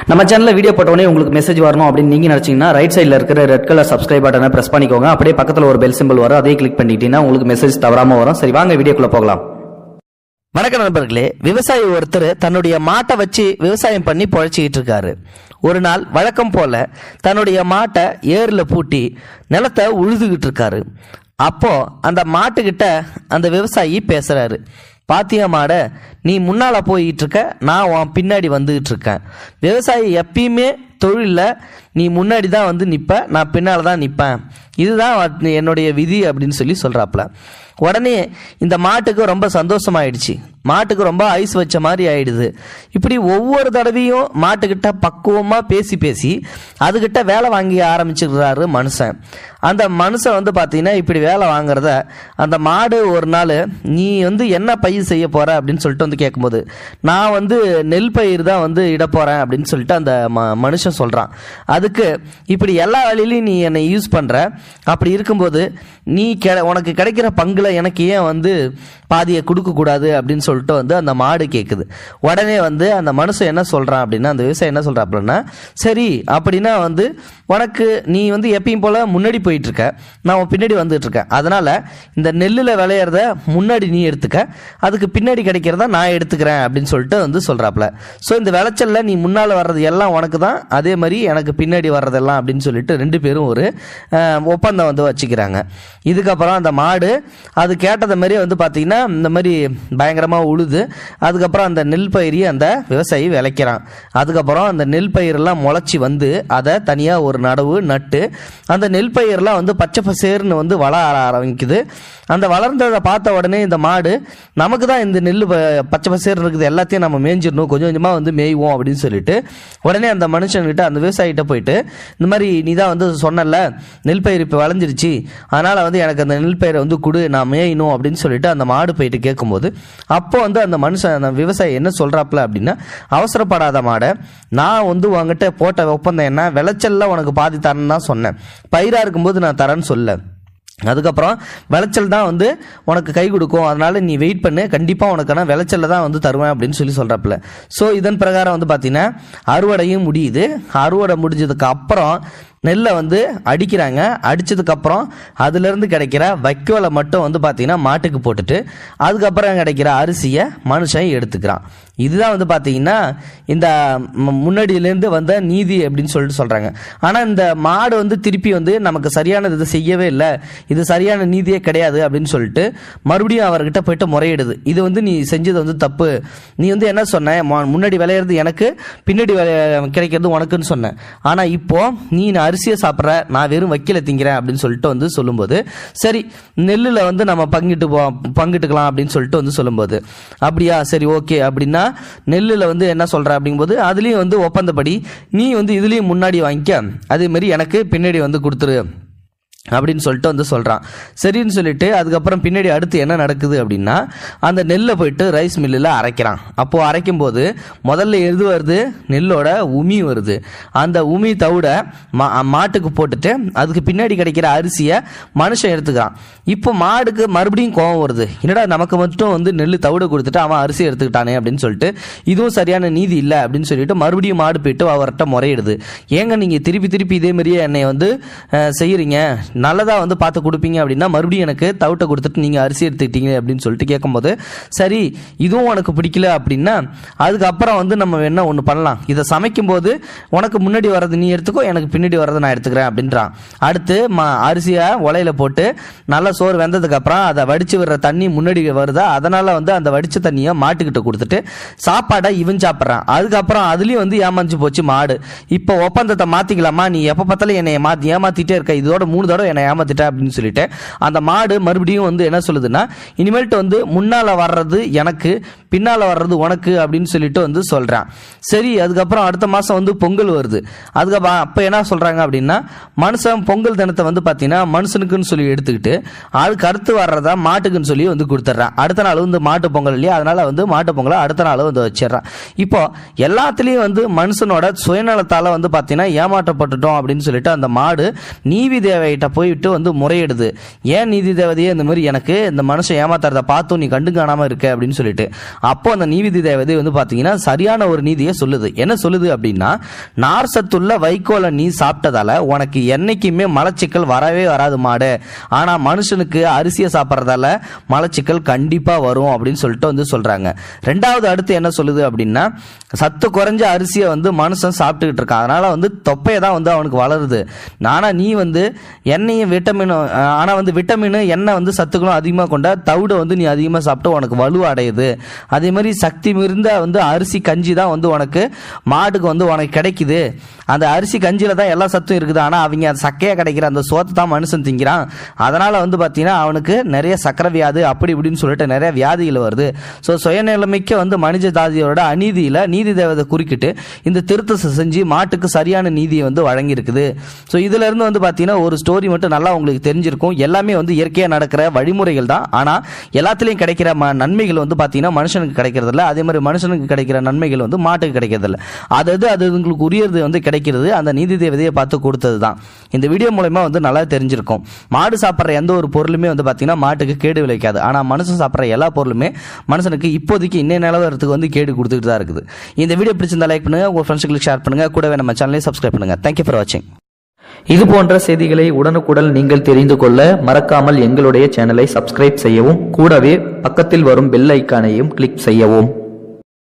நம்ம சேனல்ல வீடியோ போட்டோடனே உங்களுக்கு மெசேஜ் வரணும் அப்படின்னு நீங்க நினைச்சீங்கன்னா ரைட் சைடுல இருக்கிற ரெட் கலர் சப்ஸ்கிரைப் பட்டனை பிரஸ் பண்ணிக்கோங்க அப்படியே பக்கத்துல ஒரு பெல் சிம்பிள் வரும் அதையும் கிளிக் பண்ணிட்டீங்கன்னா உங்களுக்கு மெசேஜ் தவறாம வரும் சரி வாங்க வீடியோக்குள்ள போகலாம் வணக்கம் நண்பர்களே விவசாயி ஒருத்தர் தன்னுடைய மாட்டை வச்சு விவசாயம் பண்ணி பொழைச்சிக்கிட்டு இருக்காரு ஒரு நாள் வழக்கம் போல தன்னுடைய மாட்டை ஏரில் பூட்டி நிலத்தை உழுதுகிட்டு இருக்காரு அப்போ அந்த மாட்டுக்கிட்ட அந்த விவசாயி பேசுறாரு பாத்தியா மாட நீ முன்னால போயிட்டு இருக்க நான் உன் பின்னாடி வந்துகிட்டு இருக்கேன் விவசாயி எப்பயுமே தொழிலில் நீ முன்னாடி தான் வந்து நிற்ப நான் பின்னால் தான் நிற்பேன் இதுதான் வ- என்னுடைய விதி அப்படின்னு சொல்லி சொல்கிறாப்புல உடனே இந்த மாட்டுக்கு ரொம்ப சந்தோஷமாயிடுச்சு மாட்டுக்கு ரொம்ப ஐஸ் வச்ச மாதிரி ஆயிடுது இப்படி ஒவ்வொரு தடவையும் மாட்டுக்கிட்ட பக்குவமாக பேசி பேசி அதுகிட்ட வேலை வாங்கி ஆரம்பிச்சிருக்கிறாரு மனுஷன் அந்த மனுஷன் வந்து பார்த்தீங்கன்னா இப்படி வேலை வாங்குறத அந்த மாடு ஒரு நாள் நீ வந்து என்ன பயிர் செய்ய போற அப்படின்னு சொல்லிட்டு வந்து கேட்கும்போது நான் வந்து நெல் பயிர் தான் வந்து இட போறேன் அப்படின்னு சொல்லிட்டு அந்த ம- மனுஷன் சொல்றான் அதுக்கு இப்படி எல்லா வேலையிலையும் நீ என்னை யூஸ் பண்ற அப்படி இருக்கும்போது நீ கெ உனக்கு கிடைக்கிற பங்குல எனக்கு ஏன் வந்து பாதியை கொடுக்க கூடாது அப்படின்னு சொல்லிட்டு வந்து அந்த மாடு கேட்குது உடனே வந்து அந்த மனுஷன் என்ன சொல்றான் அப்படின்னா அந்த விவசாயி என்ன சொல்றாப்புலன்னா சரி அப்படின்னா வந்து உனக்கு நீ வந்து எப்பயும் போல முன்னாடி போயிட்டு இருக்க நான் உன் பின்னாடி வந்துட்டு இருக்கேன் அதனால இந்த நெல்லில் விளையிறத முன்னாடி நீ எடுத்துக்க அதுக்கு பின்னாடி கிடைக்கிறத நான் எடுத்துக்கிறேன் அப்படின்னு சொல்லிட்டு வந்து சொல்றாப்புல ஸோ இந்த விளைச்சல்ல நீ முன்னால் வர்றது எல்லாம் உனக்கு தான் அதே மாதிரி எனக்கு பின்னாடி வர்றதெல்லாம் அப்படின்னு சொல்லிட்டு ரெண்டு பேரும் ஒரு அஹ், ஒப்பந்தம் வந்து வச்சுக்கிறாங்க இதுக்கப்புறம் அந்த மாடு அது கேட்டதை மாதிரி வந்து பார்த்தீங்கன்னா இந்த மாதிரி பயங்கரமாக உழுது அதுக்கப்புறம் அந்த நெல் பயிரையும் அந்த விவசாயி விளைக்கிறான் அதுக்கப்புறம் அந்த நெல் பயிரெல்லாம் முளைச்சி வந்து அதை தனியாக ஒரு நடவு நட்டு அந்த நெல் பயிரெல்லாம் வந்து பச்சை பசேர்னு வந்து வளர ஆரம்பிக்குது அந்த வளர்ந்ததை பார்த்த உடனே இந்த மாடு நமக்கு தான் இந்த நெல் ப- பச்சை பசேர்னு இருக்குது எல்லாத்தையும் நம்ம மேய்ஞ்சிடணும் கொஞ்சம் கொஞ்சமாக வந்து மேய்வோம் அப்படின்னு சொல்லிட்டு உடனே அந்த மனுஷன்கிட்ட அந்த விவசாயிகிட்ட போயிட்டு இந்த மாதிரி நீ தான் வந்து சொன்னல நெல் பயிர் இப்போ விளைஞ்சிருச்சு அதனால் வந்து எனக்கு அந்த நெல் பயிரை வந்து கொடு நான் மேயணும் அப்படின்னு சொல்லிட்டு அந்த மாடு போயிட்டு கேட்கும்போது அப்போ வந்து அந்த மனுஷன் அந்த விவசாயி என்ன சொல்கிறாப்புல அப்படின்னா அவசரப்படாத மாடை நான் வந்து உங்ககிட்ட போட்ட ஒப்பந்தம் என்ன விளைச்சல்ல உனக்கு பாதி தரேன்னு தான் சொன்னேன் பயிராக இருக்கும்போது நான் தரேன்னு சொல்ல அதுக்கப்புறம் விளைச்சல் தான் வந்து உனக்கு கை கொடுக்கும் அதனால நீ வெயிட் பண்ணு கண்டிப்பாக உனக்கான விளைச்சல்ல தான் வந்து தருவேன் அப்படின்னு சொல்லி சொல்கிறாப்புல ஸோ இதன் பிரகாரம் வந்து பார்த்தீங்கன்னா அறுவடையும் முடியுது அறுவடை முடிஞ்சதுக்கு அப்புறம் நெல்லை வந்து அடிக்கிறாங்க அடிச்சதுக்கப்புறம் அதுலேருந்து கிடைக்கிற வைக்கோலை மட்டும் வந்து பார்த்தீங்கன்னா மாட்டுக்கு போட்டுட்டு அதுக்கப்புறம் கிடைக்கிற அரிசியை மனுஷன் எடுத்துக்கிறான் இதுதான் வந்து பார்த்தீங்கன்னா இந்த ம- முன்னாடியிலேருந்து வந்த நீதி அப்படின்னு சொல்லிட்டு சொல்கிறாங்க ஆனால் இந்த மாடு வந்து திருப்பி வந்து நமக்கு சரியானது இது செய்யவே இல்லை இது சரியான நீதியே கிடையாது அப்படின்னு சொல்லிட்டு மறுபடியும் அவர்கிட்ட போயிட்டு முறையிடுது இது வந்து நீ செஞ்சது வந்து தப்பு நீ வந்து என்ன சொன்ன ம- முன்னாடி விளையிறது எனக்கு பின்னாடி விளைய- கிடைக்கிறது உனக்குன்னு சொன்னேன் ஆனால் இப்போ நீ நான் அரிசியை சாப்பிட்ற நான் வெறும் வைக்கல திங்கிறேன் அப்படின்னு சொல்லிட்டு வந்து சொல்லும்போது சரி நெல்லில் வந்து நம்ம பங்கிட்டு போ பங்கிட்டுக்கலாம் அப்படின்னு சொல்லிட்டு வந்து சொல்லும்போது அப்படியா சரி ஓகே அப்படின்னா நெல்லில் வந்து என்ன சொல்கிற அப்படிங்கும்போது அதுலேயும் வந்து ஒப்பந்தப்படி நீ வந்து இதுலேயும் முன்னாடி வாங்கிக்க அதே மாதிரி எனக்கு பின்னாடி வந்து கொடுத்துரு அப்படின்னு சொல்லிட்டு வந்து சொல்கிறான் சரின்னு சொல்லிட்டு அதுக்கப்புறம் பின்னாடி அடுத்து என்ன நடக்குது அப்படின்னா அந்த நெல்லை போயிட்டு ரைஸ் மில்லில் அரைக்கிறான் அப்போது அரைக்கும் போது முதல்ல எது வருது நெல்லோட உமி வருது அந்த உமி தவிட மா மாட்டுக்கு போட்டுட்டு அதுக்கு பின்னாடி கிடைக்கிற அரிசியை மனுஷன் எடுத்துக்கிறான் இப்போ மாடுக்கு மறுபடியும் கோவம் வருது என்னடா நமக்கு மட்டும் வந்து நெல் தவிட கொடுத்துட்டு அவன் அரிசி எடுத்துக்கிட்டானே அப்படின்னு சொல்லிட்டு இதுவும் சரியான நீதி இல்லை அப்படின்னு சொல்லிட்டு மறுபடியும் மாடு போயிட்டு அவர்கிட்ட முறையிடுது ஏங்க நீங்கள் திருப்பி திருப்பி இதே மாதிரியே என்னை வந்து அஹ், செய்யறீங்க நல்லதா வந்து பார்த்து கொடுப்பீங்க அப்படின்னா மறுபடியும் எனக்கு தவிட்டை கொடுத்துட்டு நீங்கள் அரிசி எடுத்துக்கிட்டீங்க அப்படின்னு சொல்லிட்டு கேட்கும்போது சரி இதுவும் உனக்கு பிடிக்கல அப்படின்னா அதுக்கப்புறம் வந்து நம்ம என்ன ஒன்று பண்ணலாம் இதை சமைக்கும்போது உனக்கு முன்னாடி வர்றது நீ எடுத்துக்கோ எனக்கு பின்னாடி வர்றதை நான் எடுத்துக்கிறேன் அப்படின்றான் அடுத்து ம அரிசியை உலையில போட்டு நல்லா சோறு வெந்ததுக்கு அப்புறம் அதை வடிச்சு விடுற தண்ணி முன்னாடி வருதா அதனால வந்து அந்த வடிச்ச தண்ணியை மாட்டுக்கிட்ட கொடுத்துட்டு சாப்பாடை இவன் சாப்பிட்றான் அதுக்கப்புறம் அதுலயும் வந்து ஏமாஞ்சு போச்சு மாடு இப்போ ஒப்பந்தத்தை மாத்திக்கலாமா நீ எப்போ பார்த்தாலும் என்னை மாத்தி ஏமாத்திட்டே இருக்க இதோட மூணு தடவை என்னை ஏமாத்திட்ட அப்படின்னு சொல்லிட்டு அந்த மாடு மறுபடியும் வந்து என்ன சொல்லுதுன்னா இனிமேல்ட்டு வந்து முன்னால வர்றது எனக்கு பின்னால வர்றது உனக்கு அப்படின்னு சொல்லிட்டு வந்து சொல்றான் சரி அதுக்கப்புறம் அடுத்த மாசம் வந்து பொங்கல் வருது அதுக்கப்புறம் அப்ப என்ன சொல்றாங்க அப்படின்னா மனுஷன் பொங்கல் தினத்தை வந்து பாத்தீங்கன்னா மனுஷனுக்குன்னு சொல்லி எடுத்துக்கிட்டு அதுக்கு அடுத்து வர்றதா மாட்டுக்குன்னு சொல்லி வந்து கொடுத்துட்றான் அடுத்த நாள் வந்து மாட்டு பொங்கல் இல்லையா அதனால வந்து மாட்டு பொங்கலை அடுத்த நாள் வந்து வச்சிடுறான் இப்போ எல்லாத்துலேயும் வந்து மனுஷனோட சுயநலத்தால வந்து பார்த்தீங்கன்னா ஏமாற்றப்பட்டுட்டோம் அப்படின்னு சொல்லிட்டு அந்த மாடு நீவி தேவையிட்ட போயிட்டு வந்து முறையிடுது ஏன் நீதி தேவதையே இந்த மாதிரி எனக்கு இந்த மனுஷன் ஏமாத்துறத பார்த்தும் நீ கண்டு காணாம இருக்க அப்படின்னு சொல்லிட்டு அப்போ அந்த நீதி தேவதை வந்து பாத்தீங்கன்னா சரியான ஒரு நீதியை சொல்லுது என்ன சொல்லுது அப்படின்னா நார் சத்துள்ள வைக்கோலை நீ சாப்பிட்டதால உனக்கு என்னைக்குமே மலச்சிக்கல் வரவே வராது மாடு ஆனா மனுஷனுக்கு அரிசியை சாப்பிட்றதால மலச்சிக்கல் கண்டிப்பா வரும் அப்படின்னு சொல்லிட்டு வந்து சொல்றாங்க ரெண்டாவது அடுத்து என்ன சொல்லுது அப்படின்னா சத்து குறைஞ்ச அரிசியை வந்து மனுஷன் சாப்பிட்டுக்கிட்டு இருக்கான் அதனால வந்து தொப்பையை தான் வந்து அவனுக்கு வளருது ஆனா நீ வந்து எண்ணெயும் விட்டமினும் அஹ், ஆனா வந்து விட்டமின் எண்ணெய் வந்து சத்துக்களும் அதிகமாக கொண்ட தவிட வந்து நீ அதிகமாக சாப்பிட்டு உனக்கு வலு அடையுது அதே மாதிரி சக்தி மிகுந்த வந்து அரிசி கஞ்சி தான் வந்து உனக்கு மாட்டுக்கு வந்து உனக்கு கிடைக்குது அந்த அரிசி கஞ்சியில தான் எல்லா சத்தும் இருக்குது ஆனா அவங்க அந்த சக்கையா கிடைக்கிற அந்த சோத்தை தான் மனுஷன் திங்கிறான் அதனால வந்து பாத்தீங்கன்னா அவனுக்கு நிறைய சக்கரை வியாதி அப்படி இப்படின்னு சொல்லிட்டு நிறைய வியாதிகள் வருது ஸோ சுயநிலைமைக்க வந்து மனித ஜாதியோட அநீதியில நீதி தேவதை குறுக்கிட்டு இந்த திருத்தத்தை செஞ்சு மாட்டுக்கு சரியான நீதியை வந்து வழங்கியிருக்குது ஸோ இதுல இருந்து வந்து பாத்தீங்கன்னா ஒரு ஸ்டோரி மட்டும் நல்லா உங்களுக்கு தெரிஞ்சிருக்கும் எல்லாமே வந்து இயற்கையா நடக்கிற வழிமுறைகள் தான் ஆனா எல்லாத்துலயும் கிடைக்கிற ம- நன்மைகள் வந்து பாத்தீங்கன்னா மனுஷனுக்கு கிடைக்கிறது இல்ல அதே மாதிரி மனுஷனுக்கு கிடைக்கிற நன்மைகள் வந்து மாட்டுக்கு கிடைக்கிறது இல்ல அது அது உங்களுக்கு உரியது வந்து கிடைக்கிறது அந்த நீதி தேவதையை பார்த்து கொடுத்தது தான் இந்த வீடியோ மூலயமா வந்து நல்லா தெரிஞ்சிருக்கும் மாடு சாப்பிட்ற எந்த ஒரு பொருளுமே வந்து பாத்தீங்கன்னா மாட்டுக்கு கேடு விளைவிக்காது ஆனா மனுஷன் சாப்பிட்ற எல்லா பொருளுமே மனுஷனுக்கு இப்போதைக்கு இன்னைய நிலவரத்துக்கு வந்து கேடு கொடுத்துட்டு தான் இருக்குது இந்த வீடியோ பிடிச்சிருந்தா லைக் பண்ணுங்க உங்க ஃப்ரெண்ட்ஸுக்கு ஷேர் பண்ணுங்க கூடவே நம்ம சேனலையும் சப்ஸ்கிரைப் பண்ணுங்க தேங்க்யூ ஃபார் வாட்சிங் இது போன்ற செய்திகளை உடனுக்குடன் நீங்கள் தெரிந்து கொள்ள மறக்காமல் எங்களுடைய சேனலை சப்ஸ்கிரைப் செய்யவும் கூடவே பக்கத்தில் வரும் பெல் ஐக்கானையும் கிளிக் செய்யவும்